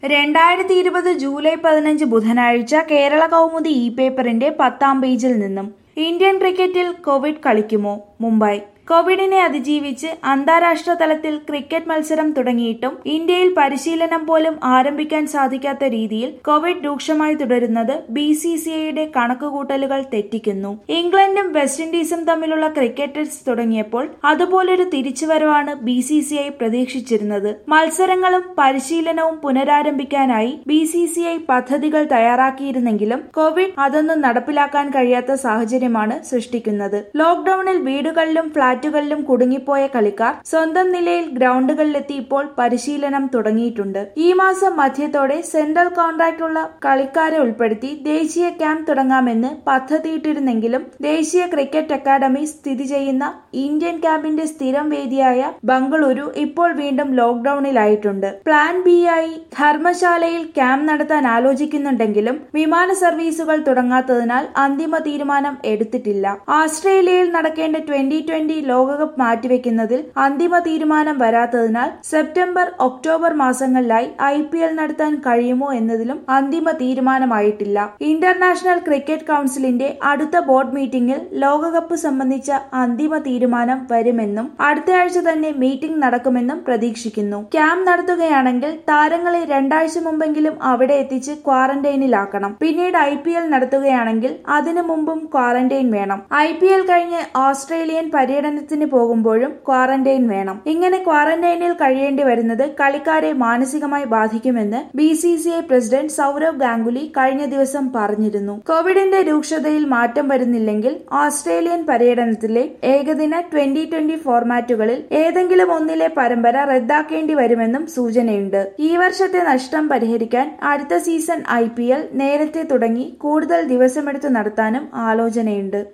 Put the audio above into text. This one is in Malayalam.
രണ്ടായിരത്തി ഇരുപത് ജൂലൈ പതിനഞ്ച് ബുധനാഴ്ച കേരള കൗമുദി ഇ പേപ്പറിന്റെ പത്താം പേജിൽ നിന്നും ഇന്ത്യൻ ക്രിക്കറ്റിൽ കോവിഡ് കളിക്കുമോ മുംബൈ കോവിഡിനെ അതിജീവിച്ച് അന്താരാഷ്ട്ര തലത്തിൽ ക്രിക്കറ്റ് മത്സരം തുടങ്ങിയിട്ടും ഇന്ത്യയിൽ പരിശീലനം പോലും ആരംഭിക്കാൻ സാധിക്കാത്ത രീതിയിൽ കോവിഡ് രൂക്ഷമായി തുടരുന്നത് ബി സി സി ഐയുടെ കണക്കുകൂട്ടലുകൾ തെറ്റിക്കുന്നു ഇംഗ്ലണ്ടും വെസ്റ്റ് ഇൻഡീസും തമ്മിലുള്ള ക്രിക്കറ്റ് ടെസ്റ്റ് തുടങ്ങിയപ്പോൾ അതുപോലൊരു തിരിച്ചുവരവാണ് ബി സി സി ഐ പ്രതീക്ഷിച്ചിരുന്നത് മത്സരങ്ങളും പരിശീലനവും പുനരാരംഭിക്കാനായി ബി സി സി ഐ പദ്ധതികൾ തയ്യാറാക്കിയിരുന്നെങ്കിലും കോവിഡ് അതൊന്നും നടപ്പിലാക്കാൻ കഴിയാത്ത സാഹചര്യമാണ് സൃഷ്ടിക്കുന്നത് ലോക്ഡൌണിൽ വീടുകളിലും ഫ്ളാറ്റുകളിലും കുടുങ്ങിപ്പോയ കളിക്കാർ സ്വന്തം നിലയിൽ ഗ്രൗണ്ടുകളിലെത്തി ഇപ്പോൾ പരിശീലനം തുടങ്ങിയിട്ടുണ്ട് ഈ മാസം മധ്യത്തോടെ സെൻട്രൽ കോൺട്രാക്ട് ഉള്ള കളിക്കാരെ ഉൾപ്പെടുത്തി ദേശീയ ക്യാമ്പ് തുടങ്ങാമെന്ന് പദ്ധതിയിട്ടിരുന്നെങ്കിലും ദേശീയ ക്രിക്കറ്റ് അക്കാദമി സ്ഥിതി ചെയ്യുന്ന ഇന്ത്യൻ ക്യാമ്പിന്റെ സ്ഥിരം വേദിയായ ബംഗളൂരു ഇപ്പോൾ വീണ്ടും ലോക്ഡൌണിലായിട്ടുണ്ട് പ്ലാൻ ബി ആയി ധർമ്മശാലയിൽ ക്യാമ്പ് നടത്താൻ ആലോചിക്കുന്നുണ്ടെങ്കിലും വിമാന സർവീസുകൾ തുടങ്ങാത്തതിനാൽ അന്തിമ തീരുമാനം എടുത്തിട്ടില്ല ഓസ്ട്രേലിയയിൽ നടക്കേണ്ട ട്വന്റി ട്വന്റി ലോകകപ്പ് മാറ്റിവെക്കുന്നതിൽ അന്തിമ തീരുമാനം വരാത്തതിനാൽ സെപ്റ്റംബർ ഒക്ടോബർ മാസങ്ങളിലായി ഐ പി എൽ നടത്താൻ കഴിയുമോ എന്നതിലും അന്തിമ തീരുമാനമായിട്ടില്ല ഇന്റർനാഷണൽ ക്രിക്കറ്റ് കൌൺസിലിന്റെ അടുത്ത ബോർഡ് മീറ്റിംഗിൽ ലോകകപ്പ് സംബന്ധിച്ച അന്തിമ തീരുമാനം വരുമെന്നും അടുത്തയാഴ്ച തന്നെ മീറ്റിംഗ് നടക്കുമെന്നും പ്രതീക്ഷിക്കുന്നു ക്യാമ്പ് നടത്തുകയാണെങ്കിൽ താരങ്ങളെ രണ്ടാഴ്ച മുമ്പെങ്കിലും അവിടെ എത്തിച്ച് ക്വാറന്റൈനിലാക്കണം പിന്നീട് ഐ പി എൽ നടത്തുകയാണെങ്കിൽ അതിനു മുമ്പും ക്വാറന്റൈൻ വേണം ഐ പി എൽ കഴിഞ്ഞ് ഓസ്ട്രേലിയൻ പര്യടനത്തിന് പോകുമ്പോഴും ക്വാറന്റൈൻ വേണം ഇങ്ങനെ ക്വാറന്റൈനിൽ കഴിയേണ്ടി വരുന്നത് കളിക്കാരെ മാനസികമായി ബാധിക്കുമെന്ന് B C C I president Sourav Ganguly കഴിഞ്ഞ ദിവസം പറഞ്ഞിരുന്നു കോവിഡിന്റെ രൂക്ഷതയിൽ മാറ്റം വരുന്നില്ലെങ്കിൽ ഓസ്ട്രേലിയൻ പര്യടനത്തിലെ ഏകദിന ട്വന്റി ട്വന്റി ഫോർമാറ്റുകളിൽ ഏതെങ്കിലും ഒന്നിലെ പരമ്പര റദ്ദാക്കേണ്ടി വരുമെന്നും സൂചനയുണ്ട് ഈ വർഷത്തെ നഷ്ടം പരിഹരിക്കാൻ അടുത്ത സീസൺ ഐ നേരത്തെ തുടങ്ങി കൂടുതൽ ദിവസമെടുത്ത് നടത്താനും ആലോചനയുണ്ട്